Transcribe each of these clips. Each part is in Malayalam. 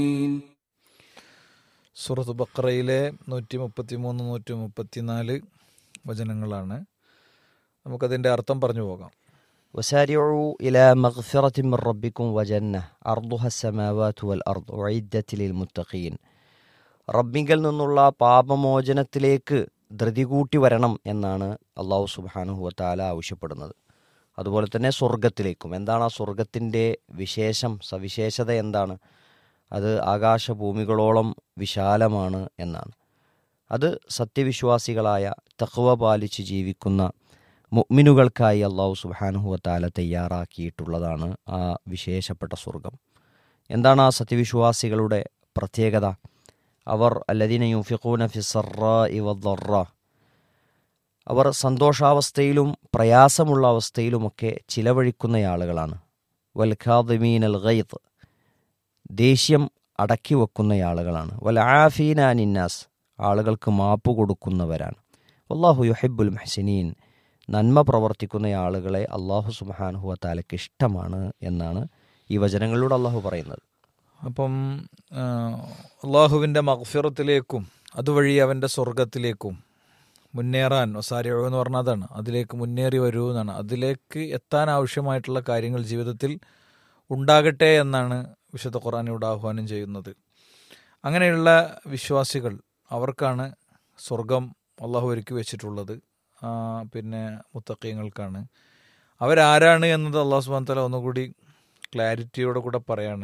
സൂറത്ത് ബക്കറയിലെ നൂറ്റി മുപ്പത്തി മൂന്ന് നൂറ്റി മുപ്പത്തിനാല് വചനങ്ങളാണ് നമുക്കതിൻ്റെ അർത്ഥം പറഞ്ഞു പോകാം وسارعوا إلى مغفرة من ربكم وجنة أرضها السماوات والأرض أعدت للمتقين റബ്ബിങ്കിൽ നിന്നുള്ള പാപമോചനത്തിലേക്ക് ധൃതി കൂട്ടി വരണം എന്നാണ് അള്ളാഹു സുബാനുഹു താല ആവശ്യപ്പെടുന്നത് അതുപോലെ തന്നെ സ്വർഗത്തിലേക്കും എന്താണ് ആ സ്വർഗത്തിൻ്റെ വിശേഷം സവിശേഷത എന്താണ് അത് ആകാശഭൂമികളോളം വിശാലമാണ് എന്നാണ് അത് സത്യവിശ്വാസികളായ തഖ്വ പാലിച്ച് ജീവിക്കുന്ന മുഅ്മിനുകൾക്കായി അള്ളാഹു സുബാനുഹുവ താല തയ്യാറാക്കിയിട്ടുള്ളതാണ് ആ വിശേഷപ്പെട്ട സ്വർഗം എന്താണ് ആ സത്യവിശ്വാസികളുടെ പ്രത്യേകത അവർ അല്ലദീന യുഫിഖൂന ഫിസറ ഇവദ്റ അവർ സന്തോഷാവസ്ഥയിലും പ്രയാസമുള്ള അവസ്ഥയിലുമൊക്കെ ചിലവഴിക്കുന്ന ആളുകളാണ് വൽഖാദിമീൻ അൽ ഗൈത്ത് ദേഷ്യം അടക്കി വെക്കുന്ന ആളുകളാണ് വൽ ആഫീന നിന്നാസ് ആളുകൾക്ക് മാപ്പ് കൊടുക്കുന്നവരാണ് അള്ളാഹു യുഹിബുൽ മെഹസിനീൻ നന്മ പ്രവർത്തിക്കുന്ന ആളുകളെ അള്ളാഹു സുബാനുഹുവ താലയ്ക്ക് ഇഷ്ടമാണ് എന്നാണ് ഈ വചനങ്ങളിലൂടെ അള്ളാഹു പറയുന്നത് അപ്പം ആ, അള്ളാഹുവിൻ്റെ മഗ്ഫിറത്തിലേക്കും അതുവഴി അവൻ്റെ സ്വർഗത്തിലേക്കും മുന്നേറാൻ ഒസാരിയോ എന്ന് പറഞ്ഞാൽ അതാണ് അതിലേക്ക് മുന്നേറി വരൂ എന്നാണ് അതിലേക്ക് എത്താൻ ആവശ്യമായിട്ടുള്ള കാര്യങ്ങൾ ജീവിതത്തിൽ ഉണ്ടാകട്ടെ എന്നാണ് വിശുദ്ധ ഖുർആൻ ഇവിടെ ആഹ്വാനം ചെയ്യുന്നത് അങ്ങനെയുള്ള വിശ്വാസികൾ അവർക്കാണ് സ്വർഗം അള്ളാഹു ഒരുക്കി വെച്ചിട്ടുള്ളത് ആ, പിന്നെ മുത്തക്കീങ്ങൾക്കാണ് അവരാരാണ് എന്നത് അള്ളാഹു സുബാൻ തല ഒന്നുകൂടി ക്ലാരിറ്റിയോടെ കൂടെ പറയാണ്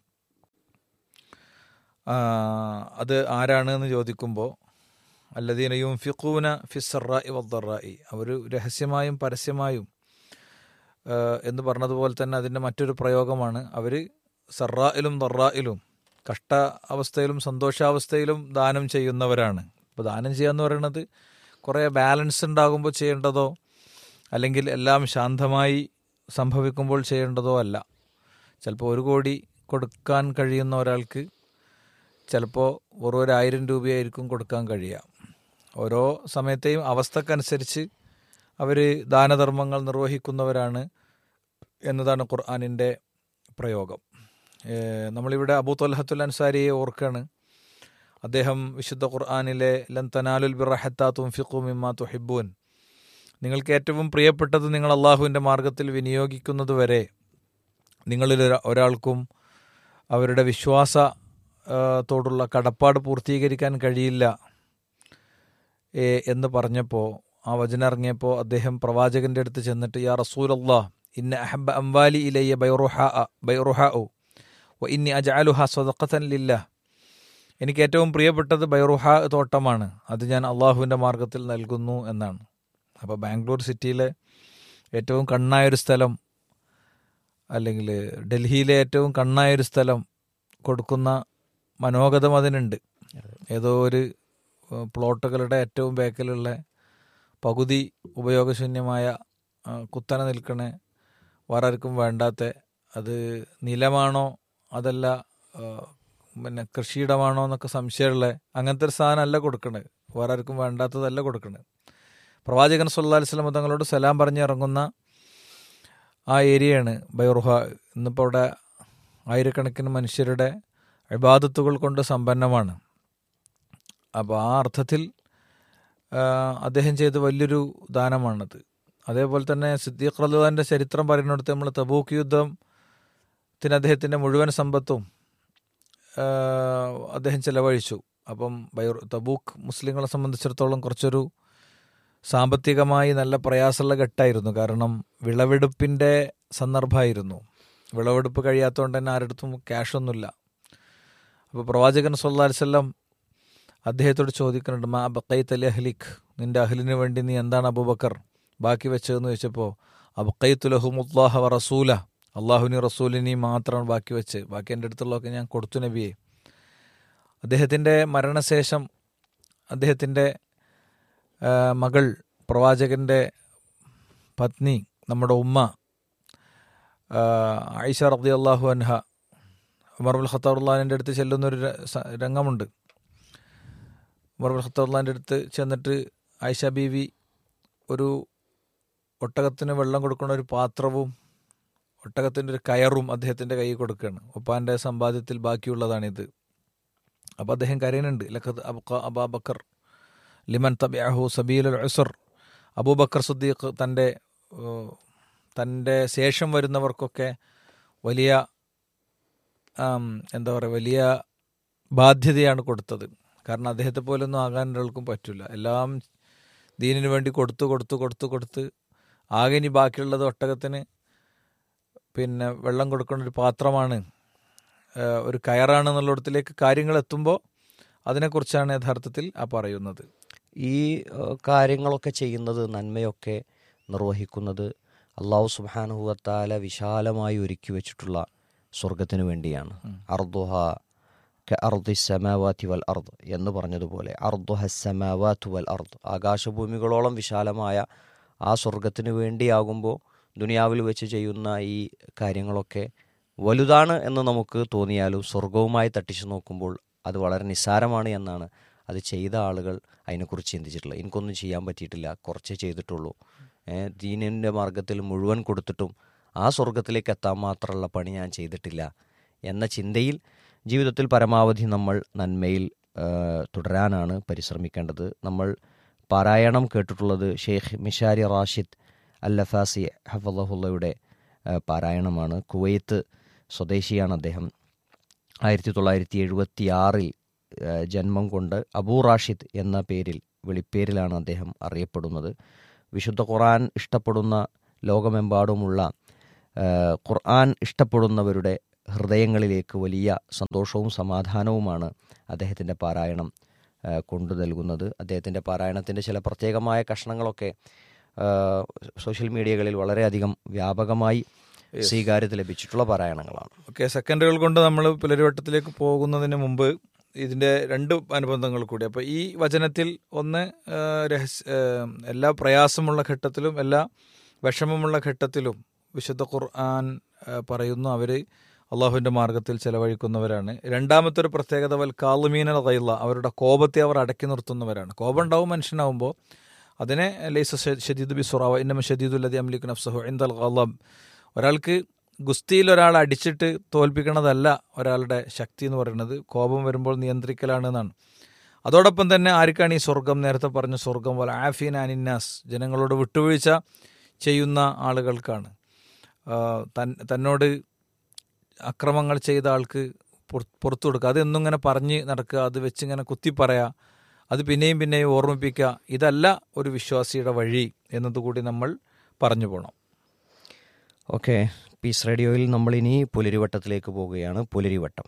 ആ, അത് ആരാണ് എന്ന് ചോദിക്കുമ്പോൾ അല്ലദീന യുംഫിഖൂന ഫിസറായി വദ്ദറായി അവർ രഹസ്യമായും പരസ്യമായും ആ, എന്ന് പറഞ്ഞതുപോലെ തന്നെ അതിൻ്റെ മറ്റൊരു പ്രയോഗമാണ് അവർ സറായിലും ദറായിലും കഷ്ട അവസ്ഥയിലും സന്തോഷാവസ്ഥയിലും ദാനം ചെയ്യുന്നവരാണ് ഇപ്പോൾ ദാനം ചെയ്യുക എന്ന് പറയുന്നത് കുറേ ബാലൻസ് ഉണ്ടാകുമ്പോൾ ചെയ്യേണ്ടതോ അല്ലെങ്കിൽ എല്ലാം ശാന്തമായി സംഭവിക്കുമ്പോൾ ചെയ്യേണ്ടതോ അല്ല ചിലപ്പോൾ ഒരു കോടി കൊടുക്കാൻ കഴിയുന്ന ഒരാൾക്ക് ചിലപ്പോൾ വെറും ഒരു ആയിരം രൂപയായിരിക്കും കൊടുക്കാൻ കഴിയുക ഓരോ സമയത്തെയും അവസ്ഥക്കനുസരിച്ച് അവർ ദാനധർമ്മങ്ങൾ നിർവഹിക്കുന്നവരാണ് എന്നതാണ് ഖുർആാനിൻ്റെ പ്രയോഗം ഏഹ് നമ്മളിവിടെ അബൂ തൊല്ലഹത്തുൽ അൻസാരിയെ ഓർക്കാണ് അദ്ദേഹം വിശുദ്ധ ഖുർആാനിലെ ലൻ തനാലുൽ ബിറഹത്താ തുംഫിഖു മിമ്മാ തുഹിബൂൻ നിങ്ങൾക്ക് ഏറ്റവും പ്രിയപ്പെട്ടത് നിങ്ങൾ അള്ളാഹുവിൻ്റെ മാർഗത്തിൽ വിനിയോഗിക്കുന്നത് വരെ നിങ്ങളിൽ ഒരാ- ഒരാൾക്കും അവരുടെ വിശ്വാസ ആ, തോടുള്ള കടപ്പാട് പൂർത്തീകരിക്കാൻ കഴിയില്ല ഏ, എന്ന് പറഞ്ഞപ്പോൾ ആ വചനം ഇറങ്ങിയപ്പോൾ അദ്ദേഹം പ്രവാചകന്റെ അടുത്ത് ചെന്നിട്ട് യാ റസൂലല്ലാ ഇന്ന അഹബ അംവാലി ഇലയ്യ ബൈറുഹ ബൈറുഹ ഓ ഇന്നി അജാലുഹ സ്വതക്കത്തൻ ലില്ല എനിക്ക് ഏറ്റവും പ്രിയപ്പെട്ടത് ബൈറുഹ തോട്ടമാണ് അത് ഞാൻ അള്ളാഹുവിൻ്റെ മാർഗത്തിൽ നൽകുന്നു എന്നാണ് അപ്പോൾ ബാംഗ്ലൂർ സിറ്റിയിലെ ഏറ്റവും കണ്ണായൊരു സ്ഥലം അല്ലെങ്കിൽ ഡൽഹിയിലെ ഏറ്റവും കണ്ണായൊരു സ്ഥലം കൊടുക്കുന്ന മനോഗതം അതിനുണ്ട് ഏതോ ഒരു ഏഹ്, പ്ലോട്ടുകളുടെ ഏറ്റവും ബേക്കിലുള്ള പകുതി ഉപയോഗശൂന്യമായ ആ, കുത്തനെ നിൽക്കണ വേറെ ആർക്കും വേണ്ടാത്ത അത് നിലമാണോ അതല്ല ആ, പിന്നെ കൃഷിയിടമാണോ എന്നൊക്കെ സംശയമുള്ള അങ്ങനത്തെ ഒരു സാധനമല്ല കൊടുക്കണത് വേറെ ആർക്കും വേണ്ടാത്തതല്ല കൊടുക്കണത് പ്രവാചകൻ സല്ലാ വസ്ലം തങ്ങളോട് സലാം പറഞ്ഞിറങ്ങുന്ന ആ ഏരിയയാണ് ബൈറുഹ ഇന്നിപ്പോൾ അവിടെ ആയിരക്കണക്കിന് മനുഷ്യരുടെ ഇബാദത്തുകൾ കൊണ്ട് സമ്പന്നമാണ് അപ്പോൾ ആ അർത്ഥത്തിൽ ആ, അദ്ദേഹം ചെയ്ത വലിയൊരു ദാനമാണത് അതേപോലെ തന്നെ സിദ്ദീഖ് റഹ്ലാന്റെ ചരിത്രം പറയുന്നിടത്ത് നമ്മൾ തബൂക്ക് യുദ്ധത്തിന് അദ്ദേഹത്തിൻ്റെ മുഴുവൻ സമ്പത്തും ആ, അദ്ദേഹം ചെലവഴിച്ചു അപ്പം ബൈർ തബൂക്ക് മുസ്ലിങ്ങളെ സംബന്ധിച്ചിടത്തോളം കുറച്ചൊരു സാമ്പത്തികമായി നല്ല പ്രയാസമുള്ള ഘട്ടമായിരുന്നു കാരണം വിളവെടുപ്പിൻ്റെ സന്ദർഭമായിരുന്നു വിളവെടുപ്പ് കഴിയാത്തതുകൊണ്ട് തന്നെ ആരുടെ ക്യാഷൊന്നുമില്ല അപ്പോൾ പ്രവാചകൻ സല്ലാ വല്ലം അദ്ദേഹത്തോട് ചോദിക്കുന്നുണ്ട് മാ ബക്കൈത്ത് അലി അഹ്ലിഖ് നിന്റെ അഹ്ലിന് വേണ്ടി നീ എന്താണ് അബൂബക്കർ ബാക്കി വെച്ചതെന്ന് ചോദിച്ചപ്പോൾ അബക്കൈത്തു ലഹുമുല്ലാഹ വ റസൂല അള്ളാഹുനി റസൂലിനി മാത്രമാണ് ബാക്കി വെച്ച് ബാക്കി എൻ്റെ അടുത്തുള്ളതൊക്കെ ഞാൻ കൊടുത്തു നബിയെ അദ്ദേഹത്തിൻ്റെ മരണശേഷം അദ്ദേഹത്തിൻ്റെ ആ, മകൾ പ്രവാചകൻ്റെ പത്നി നമ്മുടെ ഉമ്മ ആ, ആയിഷ റബ്ദി അള്ളാഹു അൻഹ ഉമർബുൽ ഖത്താറുല്ലാഹിൻ്റെ അടുത്ത് ചെല്ലുന്നൊരു ര- സ- രംഗമുണ്ട് ഉമർബുൽ ഖത്താറുല്ലാഹിൻ്റെ അടുത്ത് ചെന്നിട്ട് ആയിഷ ബീവി ഒരു ഒട്ടകത്തിന് വെള്ളം കൊടുക്കുന്ന ഒരു പാത്രവും ഒട്ടകത്തിൻ്റെ ഒരു കയറും അദ്ദേഹത്തിൻ്റെ കയ്യിൽ കൊടുക്കുകയാണ് ഉപ്പാൻ്റെ സമ്പാദ്യത്തിൽ ബാക്കിയുള്ളതാണിത് അപ്പോൾ അദ്ദേഹം കരയുന്നുണ്ട് ലഖത് അബ്ഖ അബാബക്കർ ലിമൻ തബിഅഹു സബീലുൽ ഉസർ അബൂബക്കർ സുദ്ദീഖ് തൻ്റെ ഏഹ്, തൻ്റെ ശേഷം വരുന്നവർക്കൊക്കെ വലിയ ആം, എന്താ പറയുക വലിയ ബാധ്യതയാണ് കൊടുത്തത് കാരണം അദ്ദേഹത്തെ പോലൊന്നും ആകാൻ ഒരാൾക്കും പറ്റില്ല എല്ലാം ദീനിന് വേണ്ടി കൊടുത്തു കൊടുത്തു കൊടുത്തു കൊടുത്ത് ആകെ ഇനി ബാക്കിയുള്ളത് ഒട്ടകത്തിന് പിന്നെ വെള്ളം കൊടുക്കുന്ന ഒരു പാത്രമാണ് ഏഹ്, ഒരു കയറാണ് എന്നുള്ളിടത്തിലേക്ക് കാര്യങ്ങൾ എത്തുമ്പോൾ അതിനെക്കുറിച്ചാണ് യഥാർത്ഥത്തിൽ ആ പറയുന്നത് ഈ ഏഹ്, കാര്യങ്ങളൊക്കെ ചെയ്യുന്നത് നന്മയൊക്കെ നിർവഹിക്കുന്നത് അള്ളാഹു സുബാനുഹുവത്താല വിശാലമായി ഒരുക്കി വെച്ചിട്ടുള്ള സ്വർഗത്തിന് വേണ്ടിയാണ് അർദുഹ അർദി സമാവാത്തി വൽ അർദ് എന്ന് പറഞ്ഞതുപോലെ അർദുഹ സമാവാത്ത് വൽ അർദ് ആകാശഭൂമികളോളം വിശാലമായ ആ സ്വർഗത്തിന് വേണ്ടിയാകുമ്പോൾ ദുനിയാവിൽ വെച്ച് ചെയ്യുന്ന ഈ കാര്യങ്ങളൊക്കെ വലുതാണ് എന്ന് നമുക്ക് തോന്നിയാലും സ്വർഗവുമായി തട്ടിച്ചു നോക്കുമ്പോൾ അത് വളരെ നിസ്സാരമാണ് എന്നാണ് അത് ചെയ്ത ആളുകൾ അതിനെക്കുറിച്ച് ചിന്തിച്ചിട്ടുള്ളത് എനിക്കൊന്നും ചെയ്യാൻ പറ്റിയിട്ടില്ല കുറച്ചേ ചെയ്തിട്ടുള്ളൂ ഏഹ് ദീനിൻ്റെ മാർഗത്തിൽ മുഴുവൻ കൊടുത്തിട്ടും ആ സ്വർഗത്തിലേക്ക് എത്താൻ മാത്രമുള്ള പണി ഞാൻ ചെയ്തിട്ടില്ല എന്ന ചിന്തയിൽ ജീവിതത്തിൽ പരമാവധി നമ്മൾ നന്മയിൽ ഏഹ്, തുടരാനാണ് പരിശ്രമിക്കേണ്ടത് നമ്മൾ പാരായണം കേട്ടിട്ടുള്ളത് Sheikh Mishary Rashid al Afasy ഹഫലഹുല്ലയുടെ പാരായണമാണ് കുവൈത്ത് സ്വദേശിയാണ് അദ്ദേഹം ആയിരത്തി തൊള്ളായിരത്തി എഴുപത്തി ആറിൽ ജന്മം കൊണ്ട് അബൂ റാഷിദ് എന്ന പേരിൽ വിളിപ്പേരിലാണ് അദ്ദേഹം അറിയപ്പെടുന്നത് വിശുദ്ധ ഖുർആൻ ഇഷ്ടപ്പെടുന്ന ലോകമെമ്പാടുമുള്ള ആ, ഖുർആൻ ഇഷ്ടപ്പെടുന്നവരുടെ ഹൃദയങ്ങളിലേക്ക് വലിയ സന്തോഷവും സമാധാനവുമാണ് അദ്ദേഹത്തിൻ്റെ പാരായണം ആ, കൊണ്ടു നൽകുന്നത് അദ്ദേഹത്തിൻ്റെ പാരായണത്തിൻ്റെ ചില പ്രത്യേകമായ കഷ്ണങ്ങളൊക്കെ ആ, സോഷ്യൽ മീഡിയകളിൽ വളരെയധികം വ്യാപകമായി സ്വീകാര്യത ലഭിച്ചിട്ടുള്ള പാരായണങ്ങളാണ് ഓക്കെ സെക്കൻഡുകൾ കൊണ്ട് നമ്മൾ പുലരിവട്ടത്തിലേക്ക് പോകുന്നതിന് മുമ്പ് ഇതിൻ്റെ രണ്ട് അനുബന്ധങ്ങൾ കൂടി അപ്പോൾ ഈ വചനത്തിൽ ഒന്ന് ആ, രഹസ്യ ആ, എല്ലാ പ്രയാസമുള്ള ഘട്ടത്തിലും എല്ലാ വിഷമമുള്ള ഘട്ടത്തിലും വിശുദ്ധ ഖുർആൻ ആ, പറയുന്നു അവർ അള്ളാഹുവിൻ്റെ മാർഗത്തിൽ ചെലവഴിക്കുന്നവരാണ് രണ്ടാമത്തെ ഒരു പ്രത്യേകത വൽ കാളുമീനൽ കൈള്ള അവരുടെ കോപത്തെ അവർ അടക്കി നിർത്തുന്നവരാണ് കോപം ഉണ്ടാവും മനുഷ്യനാവുമ്പോൾ അതിനെ ലൈസ ഷദീദ് ബി സുറാവ ഇന്നമ ഷദീദുല്ലതി അംലിഖ് നഫ്സഹു ഇന്ദൽ ഖലബ് ഒരാൾക്ക് ഗുസ്തിയിൽ ഒരാൾ അടിച്ചിട്ട് തോൽപ്പിക്കണതല്ല ഒരാളുടെ ശക്തി എന്ന് പറയുന്നത് കോപം വരുമ്പോൾ നിയന്ത്രിക്കലാണ് എന്നാണ് അതോടൊപ്പം തന്നെ ആർക്കാണ് ഈ സ്വർഗം നേരത്തെ പറഞ്ഞ സ്വർഗം പോലെ ആഫീൻ അനിന്നാസ് ജനങ്ങളോട് വിട്ടുവീഴ്ച ചെയ്യുന്ന ആളുകൾക്കാണ് ആ, തൻ തന്നോട് അക്രമങ്ങൾ ചെയ്ത ആൾക്ക് പുറ- പുറത്തു കൊടുക്കുക അതെന്നും ഇങ്ങനെ പറഞ്ഞ് നടക്കുക അത് വെച്ചിങ്ങനെ കുത്തി പറയുക അത് പിന്നെയും പിന്നെയും ഓർമ്മിപ്പിക്കുക ഇതല്ല ഒരു വിശ്വാസിയുടെ വഴി എന്നതുകൂടി നമ്മൾ പറഞ്ഞു പോകണം ഓക്കെ പീസ് റേഡിയോയിൽ നമ്മൾ ഇനി പുലരിവട്ടത്തിലേക്ക് പോവുകയാണ് പുലരിവട്ടം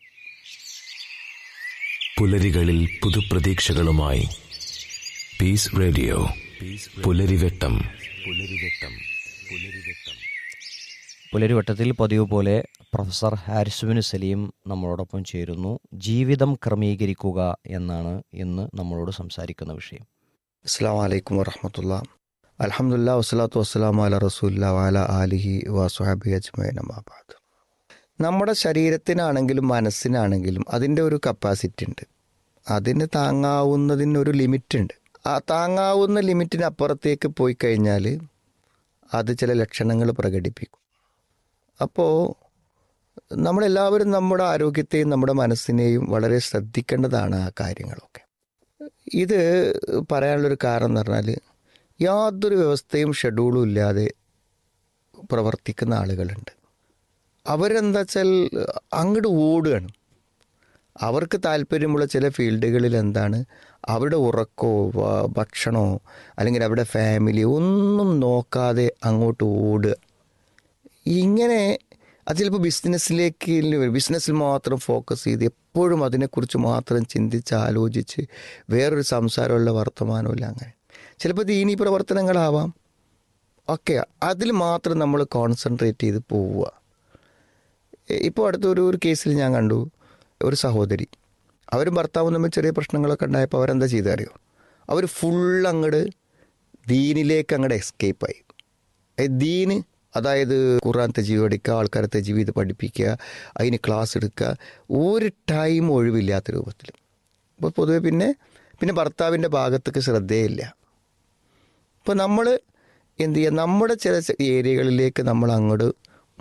പുലരികളിൽ പുതുപ്രതീക്ഷകളുമായി പീസ് റേഡിയോ പുലരിവെട്ടം പുലരിവെട്ടം പുലരിവെട്ടം പുലരിവട്ടത്തിൽ പതിവ് പോലെ പ്രൊഫസർ ഹാരിസുബിന് സലീം നമ്മളോടൊപ്പം ചേരുന്നു ജീവിതം ക്രമീകരിക്കുക എന്നാണ് ഇന്ന് നമ്മളോട് സംസാരിക്കുന്ന വിഷയം അസ്സാം വലൈക്കും വറഹമത്തുള്ള അലഹമുല്ല വസ്സലാത്തു വസ്സലാം അല റസൂല്ല വാല ആലിഹി വസുഹാബി അജ്മൈൻ അമാബാദ് നമ്മുടെ ശരീരത്തിനാണെങ്കിലും മനസ്സിനാണെങ്കിലും അതിൻ്റെ ഒരു കപ്പാസിറ്റി ഉണ്ട് അതിന് താങ്ങാവുന്നതിന് ഒരു ലിമിറ്റ് ഉണ്ട് ആ താങ്ങാവുന്ന ലിമിറ്റിനപ്പുറത്തേക്ക് പോയി കഴിഞ്ഞാൽ അത് ചില ലക്ഷണങ്ങൾ പ്രകടിപ്പിക്കും അപ്പോൾ നമ്മളെല്ലാവരും നമ്മുടെ ആരോഗ്യത്തെയും നമ്മുടെ മനസ്സിനെയും വളരെ ശ്രദ്ധിക്കേണ്ടതാണ് ആ കാര്യങ്ങളൊക്കെ ഇത് പറയാനുള്ളൊരു കാരണം എന്ന് പറഞ്ഞാൽ യാതൊരു വ്യവസ്ഥയും ഷെഡ്യൂളും ഇല്ലാതെ പ്രവർത്തിക്കുന്ന ആളുകളുണ്ട് അവരെന്താ വെച്ചാൽ അങ്ങോട്ട് ഓടുകയാണ് അവർക്ക് താല്പര്യമുള്ള ചില ഫീൽഡുകളിൽ എന്താണ് അവരുടെ ഉറക്കോ വ- ഭക്ഷണമോ അല്ലെങ്കിൽ അവരുടെ ഫാമിലി ഒന്നും നോക്കാതെ അങ്ങോട്ട് ഓടുക ഇങ്ങനെ അത് ചിലപ്പോൾ ബിസിനസ്സിലേക്ക് ബിസിനസ്സിൽ മാത്രം ഫോക്കസ് ചെയ്ത് എപ്പോഴും അതിനെക്കുറിച്ച് മാത്രം ചിന്തിച്ച് ആലോചിച്ച് വേറൊരു സംസാരമുള്ള വർത്തമാനമില്ല അങ്ങനെ ചിലപ്പോൾ ദീനീ പ്രവർത്തനങ്ങളാവാം ഒക്കെ അതിൽ മാത്രം നമ്മൾ കോൺസെൻട്രേറ്റ് ചെയ്ത് പോവുക ഇപ്പോൾ അടുത്തൊരു ഒരു കേസിൽ ഞാൻ കണ്ടു ഒരു സഹോദരി അവരും ഭർത്താവും തമ്മിൽ ചെറിയ പ്രശ്നങ്ങളൊക്കെ ഉണ്ടായപ്പോൾ അവരെന്താ ചെയ്തറിയോ അവർ ഫുൾ അങ്ങോട്ട് ദീനിലേക്ക് അങ്ങോട്ട് എസ്കേപ്പായി ഏ, ദീന് അതായത് ഖുർആൻ തജീവ് പഠിക്കുക ആൾക്കാരെ തജീവ് ചെയ്ത് പഠിപ്പിക്കുക അതിന് ക്ലാസ് എടുക്കുക ഒരു ടൈം ഒഴിവില്ലാത്ത രൂപത്തിൽ അപ്പോൾ പൊതുവെ പിന്നെ പിന്നെ ഭർത്താവിൻ്റെ ഭാഗത്തേക്ക് ശ്രദ്ധയില്ല അപ്പോൾ നമ്മൾ എന്ത് ചെയ്യുക നമ്മുടെ ചില ഏരിയകളിലേക്ക് നമ്മൾ അങ്ങോട്ട്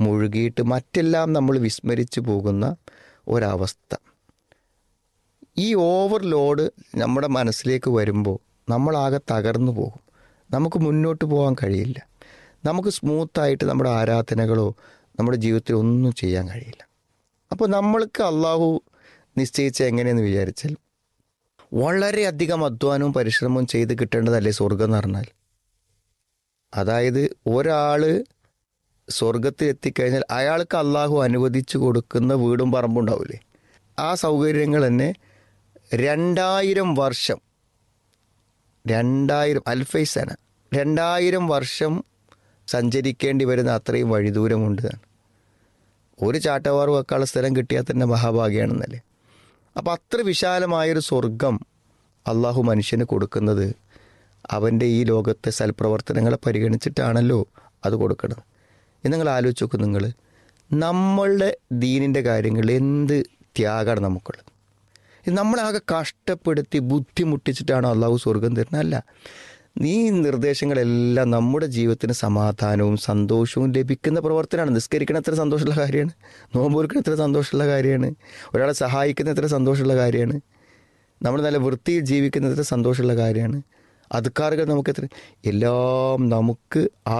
മുഴുകിയിട്ട് മറ്റെല്ലാം നമ്മൾ വിസ്മരിച്ചു പോകുന്ന ഒരവസ്ഥ ഈ ഓവർലോഡ് നമ്മുടെ മനസ്സിലേക്ക് വരുമ്പോൾ നമ്മളാകെ തകർന്നു പോകും നമുക്ക് മുന്നോട്ട് പോകാൻ കഴിയില്ല നമുക്ക് സ്മൂത്തായിട്ട് നമ്മുടെ ആരാധനകളോ നമ്മുടെ ജീവിതത്തിൽ ഒന്നും ചെയ്യാൻ കഴിയില്ല അപ്പോൾ നമ്മൾക്ക് അള്ളാഹു നിശ്ചയിച്ച എങ്ങനെയെന്ന് വിചാരിച്ചാൽ വളരെയധികം അധ്വാനവും പരിശ്രമവും ചെയ്ത് കിട്ടേണ്ടതല്ലേ സ്വർഗം എന്ന് പറഞ്ഞാൽ അതായത് ഒരാൾ സ്വർഗത്തിൽ എത്തിക്കഴിഞ്ഞാൽ അയാൾക്ക് അള്ളാഹു അനുവദിച്ചു കൊടുക്കുന്ന വീടും പറമ്പും ഉണ്ടാവില്ലേ ആ സൗകര്യങ്ങൾ തന്നെ രണ്ടായിരം വർഷം രണ്ടായിരം അൽഫൈസന രണ്ടായിരം വർഷം സഞ്ചരിക്കേണ്ടി വരുന്ന അത്രയും വഴിദൂരമുണ്ട് ഒരു ചാട്ടവാറ് വെക്കാനുള്ള സ്ഥലം കിട്ടിയാൽ തന്നെ മഹാഭാഗ്യാണെന്നല്ലേ അപ്പം അത്ര വിശാലമായൊരു സ്വർഗം അള്ളാഹു മനുഷ്യന് കൊടുക്കുന്നത് അവൻ്റെ ഈ ലോകത്തെ സൽപ്രവർത്തനങ്ങളെ പരിഗണിച്ചിട്ടാണല്ലോ അത് കൊടുക്കുന്നത് ഇത് നിങ്ങൾ ആലോചിച്ച് നോക്കും നിങ്ങൾ നമ്മളുടെ ദീനിൻ്റെ കാര്യങ്ങളിൽ എന്ത് ത്യാഗമാണ് നമുക്കുള്ളത് ഇത് നമ്മളാകെ കഷ്ടപ്പെടുത്തി ബുദ്ധിമുട്ടിച്ചിട്ടാണോ അള്ളാഹു സ്വർഗം തരുന്നത് അല്ല ഈ നിർദ്ദേശങ്ങളെല്ലാം നമ്മുടെ ജീവിതത്തിന് സമാധാനവും സന്തോഷവും ലഭിക്കുന്ന പ്രവർത്തനമാണ് നിസ്കരിക്കണ എത്ര സന്തോഷമുള്ള കാര്യമാണ് നോമ്പൊരുക്കണ എത്ര സന്തോഷമുള്ള കാര്യമാണ് ഒരാളെ സഹായിക്കുന്ന എത്ര സന്തോഷമുള്ള കാര്യമാണ് നമ്മൾ നല്ല വൃത്തിയിൽ ജീവിക്കുന്ന എത്ര സന്തോഷമുള്ള കാര്യമാണ് അതുക്കാറുകൾ നമുക്ക് എത്ര എല്ലാം നമുക്ക്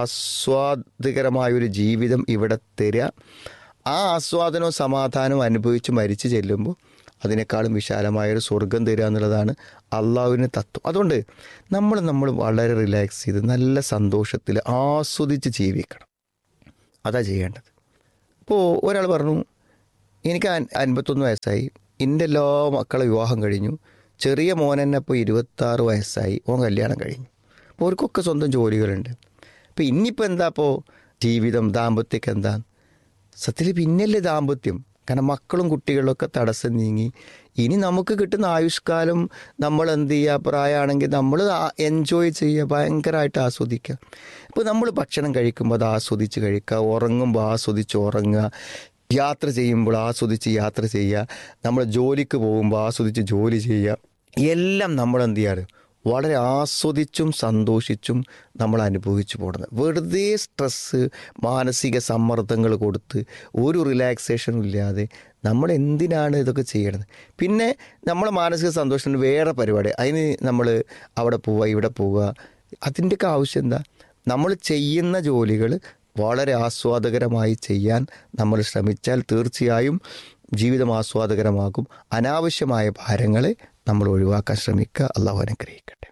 ആസ്വാദികരമായൊരു ജീവിതം ഇവിടെ തരിക ആ ആസ്വാദനവും സമാധാനവും അനുഭവിച്ച് മരിച്ചു ചെല്ലുമ്പോൾ അതിനേക്കാളും വിശാലമായൊരു സ്വർഗം തരിക എന്നുള്ളതാണ് അള്ളാഹുവിൻ്റെ തത്വം അതുകൊണ്ട് നമ്മൾ നമ്മൾ വളരെ റിലാക്സ് ചെയ്ത് നല്ല സന്തോഷത്തിൽ ആസ്വദിച്ച് ജീവിക്കണം അതാ ചെയ്യേണ്ടത് ഇപ്പോൾ ഒരാൾ പറഞ്ഞു എനിക്ക് അൻ- അൻപത്തൊന്ന് വയസ്സായി എൻ്റെ എല്ലാ മക്കളെ വിവാഹം കഴിഞ്ഞു ചെറിയ മോൻ തന്നെ ഇപ്പോൾ ഇരുപത്താറ് വയസ്സായി ഓൻ കല്യാണം കഴിഞ്ഞു അപ്പോൾ അവർക്കൊക്കെ സ്വന്തം ജോലികളുണ്ട് അപ്പോൾ ഇനിയിപ്പോൾ എന്താ ഇപ്പോൾ ജീവിതം ദാമ്പത്യമൊക്കെ എന്താ സത്യത്തിൽ പിന്നല്ലേ ദാമ്പത്യം കാരണം മക്കളും കുട്ടികളൊക്കെ തടസ്സം നീങ്ങി ഇനി നമുക്ക് കിട്ടുന്ന ആയുഷ്കാലം നമ്മൾ എന്ത് ചെയ്യുക പ്രായമാണെങ്കിൽ നമ്മൾ എൻജോയ് ചെയ്യുക ഭയങ്കരമായിട്ട് ആസ്വദിക്കുക ഇപ്പോൾ നമ്മൾ ഭക്ഷണം കഴിക്കുമ്പോൾ അത് ആസ്വദിച്ച് കഴിക്കുക ഉറങ്ങുമ്പോൾ ആസ്വദിച്ച് ഉറങ്ങുക യാത്ര ചെയ്യുമ്പോൾ ആസ്വദിച്ച് യാത്ര ചെയ്യുക നമ്മൾ ജോലിക്ക് പോകുമ്പോൾ ആസ്വദിച്ച് ജോലി ചെയ്യുക എല്ലാം നമ്മൾ എന്ത് ചെയ്യാറ് വളരെ ആസ്വദിച്ചും സന്തോഷിച്ചും നമ്മൾ അനുഭവിച്ചു പോടുന്നത് വെറുതെ സ്ട്രെസ്സ് മാനസിക സമ്മർദ്ദങ്ങൾ കൊടുത്ത് ഒരു റിലാക്സേഷനും ഇല്ലാതെ നമ്മൾ എന്തിനാണ് ഇതൊക്കെ ചെയ്യണത് പിന്നെ നമ്മളെ മാനസിക സന്തോഷത്തിന് വേറെ പരിപാടി അതിന് നമ്മൾ അവിടെ പോവുക ഇവിടെ പോവുക അതിൻ്റെയൊക്കെ ആവശ്യം എന്താ നമ്മൾ ചെയ്യുന്ന ജോലികൾ വളരെ ആസ്വാദകരമായി ചെയ്യാൻ നമ്മൾ ശ്രമിച്ചാൽ തീർച്ചയായും ജീവിതം ആസ്വാദകരമാകും അനാവശ്യമായ ഭാരങ്ങളെ നമ്മൾ ഒഴിവാക്കാൻ ശ്രമിക്കുക അള്ളാഹു അനുഗ്രഹിക്കട്ടെ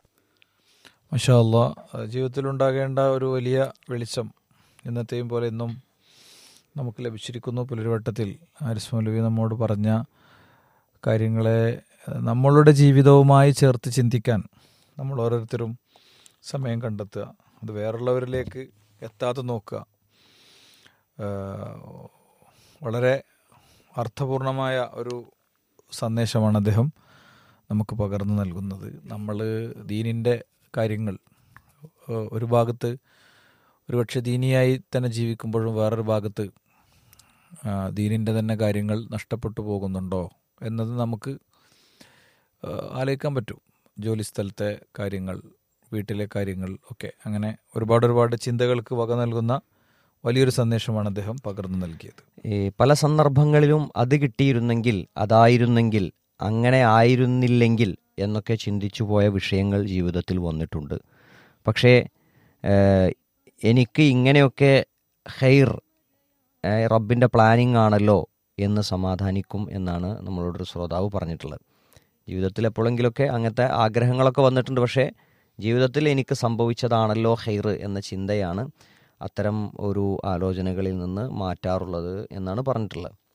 മഷാ അല്ലാ ജീവിതത്തിലുണ്ടാകേണ്ട ഒരു വലിയ വെളിച്ചം ഇന്നത്തെയും പോലെ ഇന്നും നമുക്ക് ലഭിച്ചിരിക്കുന്നു പുലരുവട്ടത്തിൽ ആരിസ് മൗലവി നമ്മോട് പറഞ്ഞ കാര്യങ്ങളെ നമ്മളുടെ ജീവിതവുമായി ചേർത്ത് ചിന്തിക്കാൻ നമ്മൾ ഓരോരുത്തരും സമയം കണ്ടെത്തുക അത് വേറുള്ളവരിലേക്ക് എത്താതെ നോക്കുക ഏഹ് വളരെ അർത്ഥപൂർണമായ ഒരു സന്ദേശമാണ് അദ്ദേഹം നമുക്ക് പകർന്നു നൽകുന്നത് നമ്മൾ ദീനിൻ്റെ കാര്യങ്ങൾ ഏഹ് ഒരു ഭാഗത്ത് ഒരുപക്ഷെ ദീനിയായി തന്നെ ജീവിക്കുമ്പോഴും വേറൊരു ഭാഗത്ത് ആ, ദീനിൻ്റെ തന്നെ കാര്യങ്ങൾ നഷ്ടപ്പെട്ടു പോകുന്നുണ്ടോ എന്നത് നമുക്ക് ഏഹ് ആലോചിക്കാൻ പറ്റും ജോലി സ്ഥലത്തെ കാര്യങ്ങൾ വീട്ടിലെ കാര്യങ്ങൾ ഒക്കെ അങ്ങനെ ഒരുപാട് ഒരുപാട് ചിന്തകൾക്ക് വക നൽകുന്ന വലിയൊരു സന്ദേശമാണ് അദ്ദേഹം പകർന്നു നൽകിയത് ഈ പല സന്ദർഭങ്ങളിലും അത് കിട്ടിയിരുന്നെങ്കിൽ അതായിരുന്നെങ്കിൽ അങ്ങനെ ആയിരുന്നില്ലെങ്കിൽ എന്നൊക്കെ ചിന്തിച്ചു പോയ വിഷയങ്ങൾ ജീവിതത്തിൽ വന്നിട്ടുണ്ട് പക്ഷേ ഏഹ്, എനിക്ക് ഇങ്ങനെയൊക്കെ ഹെയർ റബ്ബിൻ്റെ പ്ലാനിങ് ആണല്ലോ എന്ന് സമാധാനിക്കും എന്നാണ് നമ്മളോടൊരു ശ്രോതാവ് പറഞ്ഞിട്ടുള്ളത് ജീവിതത്തിൽ എപ്പോഴെങ്കിലുമൊക്കെ അങ്ങനത്തെ ആഗ്രഹങ്ങളൊക്കെ വന്നിട്ടുണ്ട് പക്ഷേ ജീവിതത്തിൽ എനിക്ക് സംഭവിച്ചതാണല്ലോ ഹെയർ എന്ന ചിന്തയാണ് അത്തരം ഒരു ആലോചനകളിൽ നിന്ന് മാറ്റാറുള്ളത് എന്നാണ് പറഞ്ഞിട്ടുള്ളത്